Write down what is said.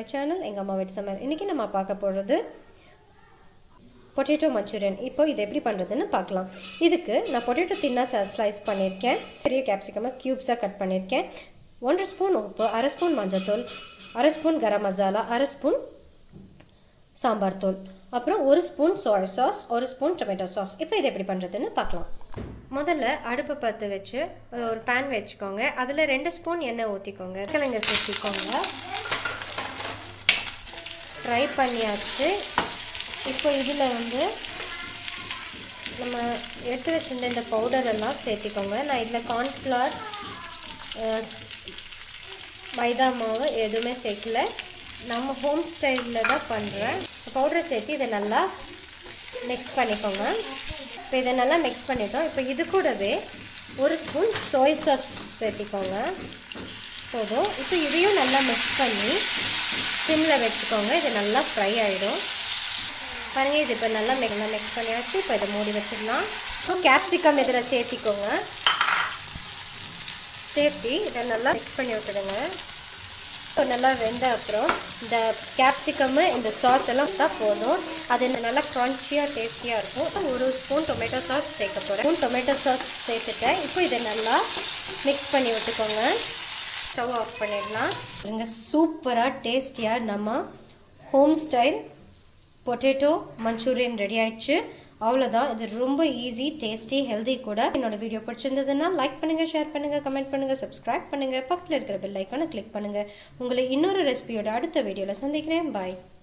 channel எங்கள் அம்மா வீட்டு சமையல் இன்றைக்கி நம்ம பார்க்க போகிறது பொட்டேட்டோ மஞ்சூரியன் இப்போ இது எப்படி பண்ணுறதுன்னு பார்க்கலாம் இதுக்கு நான் பொட்டேட்டோ தின்னாக ஸ்லைஸ் பண்ணியிருக்கேன் பெரிய கேப்சிகமாக க்யூப்ஸாக கட் பண்ணியிருக்கேன் ஒன்றரை ஸ்பூன் உப்பு அரை ஸ்பூன் மஞ்சத்தூள் அரை ஸ்பூன் கரம் மசாலா அரை ஸ்பூன் சாம்பார் தூள் அப்புறம் ஒரு ஸ்பூன் சோயா சாஸ் ஒரு ஸ்பூன் டொமேட்டோ சாஸ் இப்போ இது எப்படி பண்ணுறதுன்னு பார்க்கலாம் முதல்ல அடுப்பை பற்ற வச்சு ஒரு பேன் வச்சுக்கோங்க அதில் ரெண்டு ஸ்பூன் எண்ணெய் ஊற்றிக்கோங்க கிழங்கு சேர்த்திக்கோங்க ஃப்ரை பண்ணியாச்சு இப்போ இதில் வந்து நம்ம எடுத்து வச்சுருந்த இந்த பவுடர் எல்லாம் சேர்த்திக்கோங்க நான் இதில் கார்ன்ஃப்ளவர் மைதா மாவு எதுவுமே சேர்க்கல நம்ம ஹோம் ஸ்டைலில் தான் பண்ணுறேன் பவுடரை சேர்த்து இதை நல்லா மிக்ஸ் பண்ணிக்கோங்க இப்போ இதை நல்லா மிக்ஸ் பண்ணிட்டோம் இப்போ இது கூடவே ஒரு ஸ்பூன் சோய் சாஸ் சேர்த்திக்கோங்க போதும் இப்போ இதையும் நல்லா மிக்ஸ் பண்ணி சிம்மில் வச்சுக்கோங்க இது நல்லா ஃப்ரை ஆகிடும் பாருங்கள் இது இப்போ நல்லா நல்லா மிக்ஸ் பண்ணியாச்சு இப்போ இதை மூடி வச்சிடலாம் இப்போ கேப்சிகம் இதில் சேர்த்திக்கோங்க சேர்த்து இதை நல்லா மிக்ஸ் பண்ணி விட்டுடுங்க இப்போ நல்லா வெந்த அப்புறம் இந்த கேப்சிகம்மு இந்த சாஸ் எல்லாம் தான் போதும் அது நல்லா க்ரன்ச்சியாக டேஸ்டியாக இருக்கும் ஒரு ஸ்பூன் டொமேட்டோ சாஸ் சேர்க்க போகிறேன் ஸ்பூன் டொமேட்டோ சாஸ் சேர்த்துட்டேன் இப்போ இதை நல்லா மிக்ஸ் பண்ணி விட்டுக்கோங்க ஸ்டவ் ஆஃப் பண்ணிடலாம் இங்கே சூப்பராக டேஸ்டியாக நம்ம home style potato Manchurian ready ஆயிடுச்சு அவ்வளோதான் இது ரொம்ப ஈஸி டேஸ்டி ஹெல்தி கூட என்னோட வீடியோ பிடிச்சிருந்ததுன்னா லைக் பண்ணுங்கள் ஷேர் பண்ணுங்கள் கமெண்ட் பண்ணுங்கள் சப்ஸ்கிரைப் பண்ணுங்கள் பக்கத்தில் இருக்கிற பெல் ஐக்கானை கிளிக் பண்ணுங்கள் உங்களை இன்னொரு ரெசிபியோட அடுத்த வீடியோவில் சந்திக்கிறேன் பாய்